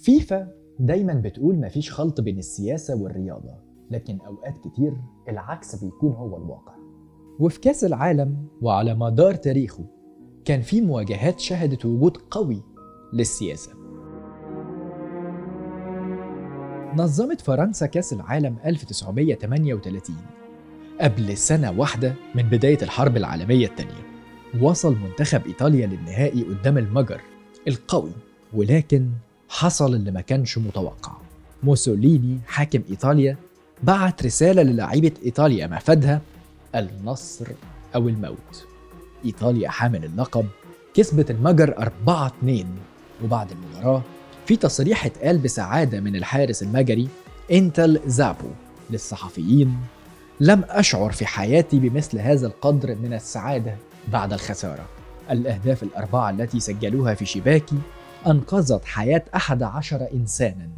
فيفا دايما بتقول مفيش خلط بين السياسة والرياضة لكن أوقات كتير العكس بيكون هو الواقع وفي كأس العالم وعلى مدار تاريخه كان في مواجهات شهدت وجود قوي للسياسة نظمت فرنسا كأس العالم 1938 قبل سنة واحدة من بداية الحرب العالمية الثانية وصل منتخب إيطاليا للنهائي قدام المجر القوي ولكن حصل اللي ما كانش متوقع موسوليني حاكم إيطاليا بعت رسالة للاعيبة إيطاليا مفادها النصر أو الموت إيطاليا حامل اللقب كسبت المجر 4-2 وبعد المباراة في تصريح اتقال بسعادة من الحارس المجري انتل زابو للصحفيين لم أشعر في حياتي بمثل هذا القدر من السعادة بعد الخسارة الأهداف الأربعة التي سجلوها في شباكي أنقذت حياة أحد عشر إنسانا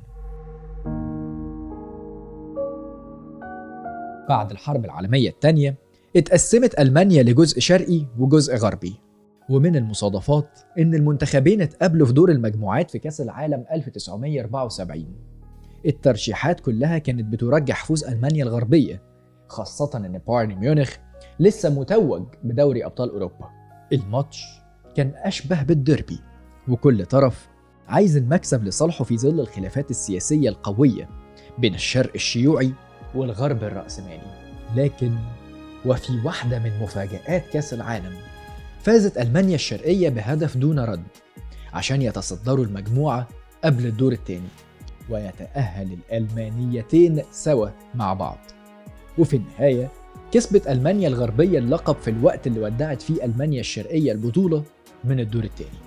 بعد الحرب العالمية الثانية اتقسمت ألمانيا لجزء شرقي وجزء غربي ومن المصادفات إن المنتخبين اتقابلوا في دور المجموعات في كأس العالم 1974 الترشيحات كلها كانت بترجح فوز ألمانيا الغربية خاصة إن بايرن ميونخ لسه متوج بدوري أبطال أوروبا الماتش كان أشبه بالديربي وكل طرف عايز المكسب لصالحه في ظل الخلافات السياسية القوية بين الشرق الشيوعي والغرب الرأسمالي لكن وفي واحدة من مفاجآت كأس العالم فازت ألمانيا الشرقية بهدف دون رد عشان يتصدروا المجموعة قبل الدور الثاني ويتأهل الألمانيتين سوا مع بعض وفي النهاية كسبت ألمانيا الغربية اللقب في الوقت اللي ودعت فيه ألمانيا الشرقية البطولة من الدور الثاني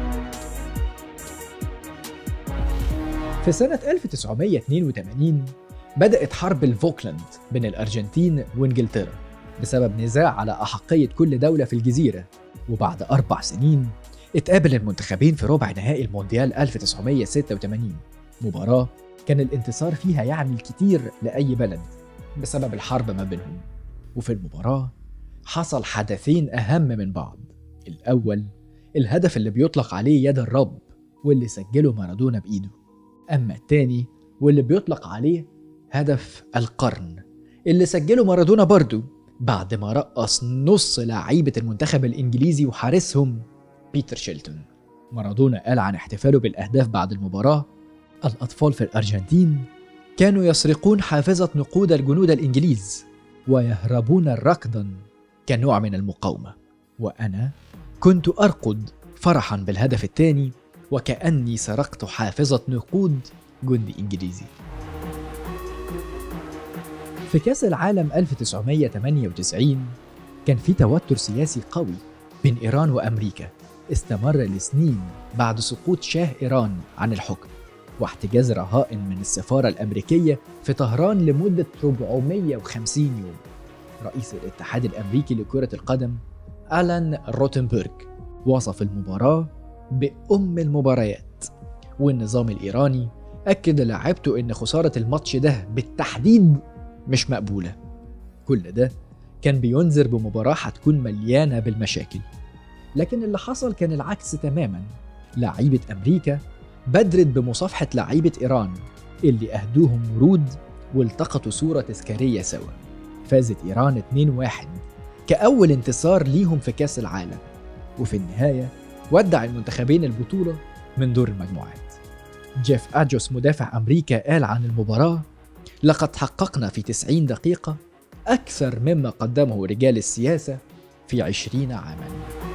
في سنة 1982 بدأت حرب الفوكلاند بين الأرجنتين وإنجلترا بسبب نزاع على أحقية كل دولة في الجزيرة وبعد أربع سنين اتقابل المنتخبين في ربع نهائي المونديال 1986 مباراة كان الانتصار فيها يعني الكثير لأي بلد بسبب الحرب ما بينهم وفي المباراة حصل حدثين أهم من بعض الأول الهدف اللي بيطلق عليه يد الرب واللي سجله مارادونا بإيده أما التاني واللي بيطلق عليه هدف القرن اللي سجله مارادونا برضه بعد ما رقص نص لعيبة المنتخب الإنجليزي وحارسهم بيتر شيلتون مارادونا قال عن احتفاله بالأهداف بعد المباراة الأطفال في الأرجنتين كانوا يسرقون حافظة نقود الجنود الإنجليز ويهربون ركضا كنوع من المقاومة وأنا كنت أرقد فرحا بالهدف الثاني وكأني سرقت حافظة نقود جندي إنجليزي في كأس العالم 1998 كان في توتر سياسي قوي بين إيران وأمريكا استمر لسنين بعد سقوط شاه إيران عن الحكم واحتجاز رهائن من السفارة الأمريكية في طهران لمدة 450 يوم رئيس الاتحاد الأمريكي لكرة القدم ألان روتنبرغ وصف المباراة بأم المباريات والنظام الإيراني أكد لاعبته إن خسارة الماتش ده بالتحديد مش مقبولة كل ده كان بينذر بمباراة هتكون مليانة بالمشاكل لكن اللي حصل كان العكس تماما لعيبة أمريكا بدرت بمصافحة لعيبة إيران اللي أهدوهم ورود والتقطوا صورة تذكارية سوا فازت إيران 2-1 كأول انتصار ليهم في كأس العالم وفي النهاية ودع المنتخبين البطولة من دور المجموعات جيف أجوس مدافع أمريكا قال عن المباراة لقد حققنا في 90 دقيقة أكثر مما قدمه رجال السياسة في 20 عاماً